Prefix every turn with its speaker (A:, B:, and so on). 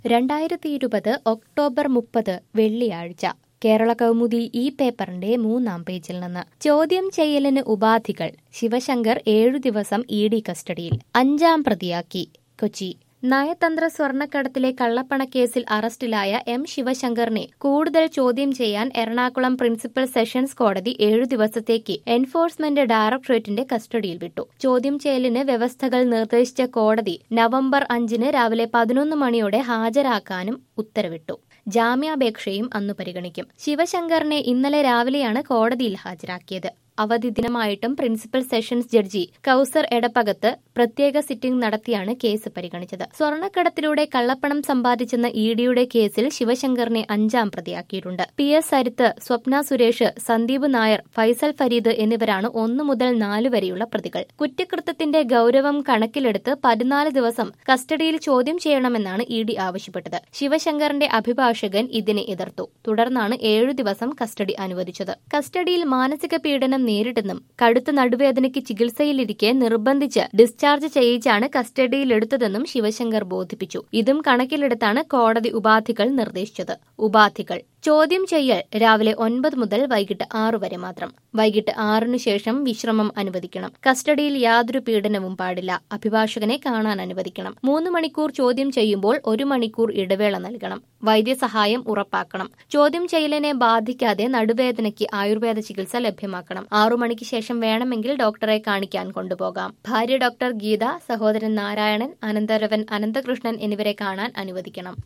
A: രണ്ടായിരത്തി ഇരുപത് ഒക്ടോബർ മുപ്പത് വെള്ളിയാഴ്ച കേരള കൗമുദി ഈ പേപ്പറിന്റെ മൂന്നാം പേജിൽ നിന്ന് ചോദ്യം ചെയ്യലിന് ഉപാധികൾ ശിവശങ്കർ ഏഴു ദിവസം ഇ ഡി കസ്റ്റഡിയിൽ അഞ്ചാം പ്രതിയാക്കി കൊച്ചി നയതന്ത്ര സ്വർണ്ണക്കടത്തിലെ കള്ളപ്പണക്കേസിൽ അറസ്റ്റിലായ എം ശിവശങ്കറിനെ കൂടുതൽ ചോദ്യം ചെയ്യാൻ എറണാകുളം പ്രിൻസിപ്പൽ സെഷൻസ് കോടതി ഏഴു ദിവസത്തേക്ക് എൻഫോഴ്സ്മെന്റ് ഡയറക്ടറേറ്റിന്റെ കസ്റ്റഡിയിൽ വിട്ടു ചോദ്യം ചെയ്യലിന് വ്യവസ്ഥകൾ നിർദ്ദേശിച്ച കോടതി നവംബർ അഞ്ചിന് രാവിലെ പതിനൊന്ന് മണിയോടെ ഹാജരാക്കാനും ഉത്തരവിട്ടു ജാമ്യാപേക്ഷയും അന്ന് പരിഗണിക്കും ശിവശങ്കറിനെ ഇന്നലെ രാവിലെയാണ് കോടതിയിൽ ഹാജരാക്കിയത് അവധി ദിനമായിട്ടും principal sessions judge Kauser Edappakath പ്രത്യേക സിറ്റിംഗ് നടത്തിയാണ് കേസ് പരിഗണിച്ചത് സ്വർണ്ണക്കടത്തിലൂടെ കള്ളപ്പണം സമ്പാദിച്ചെന്ന ഇ ഡിയുടെ കേസിൽ ശിവശങ്കറിനെ അഞ്ചാം പ്രതിയാക്കിയിട്ടുണ്ട് പി എസ് സരിത്ത് സ്വപ്ന സുരേഷ് സന്ദീപ് നായർ ഫൈസൽ ഫരീദ് എന്നിവരാണ് ഒന്നു മുതൽ നാല് വരെയുള്ള പ്രതികൾ കുറ്റകൃത്യത്തിന്റെ ഗൌരവം കണക്കിലെടുത്ത് പതിനാല് ദിവസം കസ്റ്റഡിയിൽ ചോദ്യം ചെയ്യണമെന്നാണ് ഇ ഡി ആവശ്യപ്പെട്ടത് ശിവശങ്കറിന്റെ അഭിഭാഷകൻ ഇതിനെ എതിർത്തു തുടർന്നാണ് ഏഴു ദിവസം കസ്റ്റഡി അനുവദിച്ചത് കസ്റ്റഡിയിൽ മാനസിക പീഡനം നേരിട്ടെന്നും കടുത്ത നടുവേദനയ്ക്ക് ചികിത്സയിലിരിക്കെ നിർബന്ധിച്ച് ഡിസ്ചാർജ് ചെയ്യിച്ചാണ് കസ്റ്റഡിയിലെടുത്തതെന്നും ശിവശങ്കർ ബോധിപ്പിച്ചു ഇതും കണക്കിലെടുത്താണ് കോടതി ഉപാധികൾ നിർദ്ദേശിച്ചത് ഉപാധികൾ ചോദ്യം ചെയ്യൽ രാവിലെ ഒൻപത് മുതൽ വൈകിട്ട് ആറു വരെ മാത്രം വൈകിട്ട് ആറിനു ശേഷം വിശ്രമം അനുവദിക്കണം കസ്റ്റഡിയിൽ യാതൊരു പീഡനവും പാടില്ല അഭിഭാഷകനെ കാണാൻ അനുവദിക്കണം മൂന്ന് മണിക്കൂർ ചോദ്യം ചെയ്യുമ്പോൾ ഒരു മണിക്കൂർ ഇടവേള നൽകണം വൈദ്യസഹായം ഉറപ്പാക്കണം ചോദ്യം ചെയ്യലിനെ ബാധിക്കാതെ നടുവേദനയ്ക്ക് ആയുർവേദ ചികിത്സ ലഭ്യമാക്കണം ആറു മണിക്ക് ശേഷം വേണമെങ്കിൽ ഡോക്ടറെ കാണിക്കാൻ കൊണ്ടുപോകാം ഭാര്യ ഡോക്ടർ ഗീത സഹോദരൻ നാരായണൻ അനന്തരവൻ അനന്തകൃഷ്ണൻ എന്നിവരെ കാണാൻ അനുവദിക്കണം